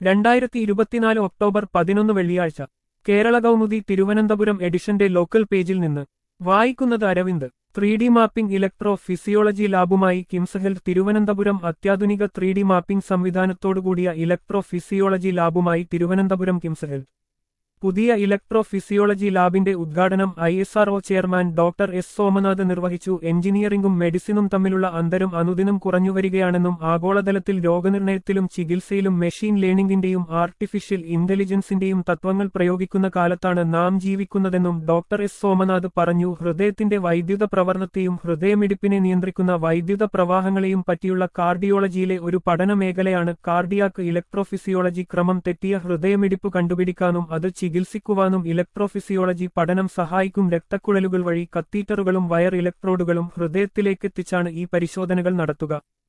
രണ്ടായിരത്തി ഇരുപത്തിനാല് ഒക്ടോബർ പതിനൊന്ന് വെള്ളിയാഴ്ച കേരള കൗമുദി തിരുവനന്തപുരം എഡിഷന്റെ ലോക്കൽ പേജിൽ നിന്ന് വായിക്കുന്നത് Aravind three D mapping electrophysiology ലാബുമായി കിംസ് ഹെൽത്ത് തിരുവനന്തപുരം അത്യാധുനിക ത്രീ ഡി മാപ്പിംഗ് സംവിധാനത്തോടുകൂടിയ ഇലക്ട്രോ ഫിസിയോളജി ലാബുമായി തിരുവനന്തപുരം കിംസ് ഹെൽത്ത് പുതിയ ഇലക്ട്രോ ഫിസിയോളജി ലാബിന്റെ ഉദ്ഘാടനം I S R O chairman doctor S Somanath നിർവഹിച്ചു എഞ്ചിനീയറിംഗും മെഡിസിനും തമ്മിലുള്ള അന്തരം അനുദിനം കുറഞ്ഞുവരികയാണെന്നും ആഗോളതലത്തിൽ രോഗനിർണയത്തിലും ചികിത്സയിലും മെഷീൻ ലേണിംഗിന്റെയും ആർട്ടിഫിഷ്യൽ ഇന്റലിജൻസിന്റെയും തത്വങ്ങൾ പ്രയോഗിക്കുന്ന കാലത്താണ് നാം ജീവിക്കുന്നതെന്നും ഡോക്ടർ എസ് സോമനാഥ് പറഞ്ഞു ഹൃദയത്തിന്റെ വൈദ്യുത പ്രവർത്തനത്തെയും ഹൃദയമിടിപ്പിനെ നിയന്ത്രിക്കുന്ന വൈദ്യുത പ്രവാഹങ്ങളെയും പറ്റിയുള്ള കാർഡിയോളജിയിലെ ഒരു പഠന മേഖലയാണ് കാർഡിയാക്ക് ഇലക്ട്രോഫിസിയോളജി ക്രമം തെറ്റിയ ഹൃദയമിടിപ്പ് കണ്ടുപിടിക്കാനും അത് ചികിത്സിക്കുവാനും ഇലക്ട്രോഫിസിയോളജി പഠനം സഹായിക്കും രക്തക്കുഴലുകൾ വഴി കത്തീറ്ററുകളും വയർ ഇലക്ട്രോഡുകളും ഹൃദയത്തിലേക്കെത്തിച്ചാണ് ഈ പരിശോധനകൾ നടത്തുക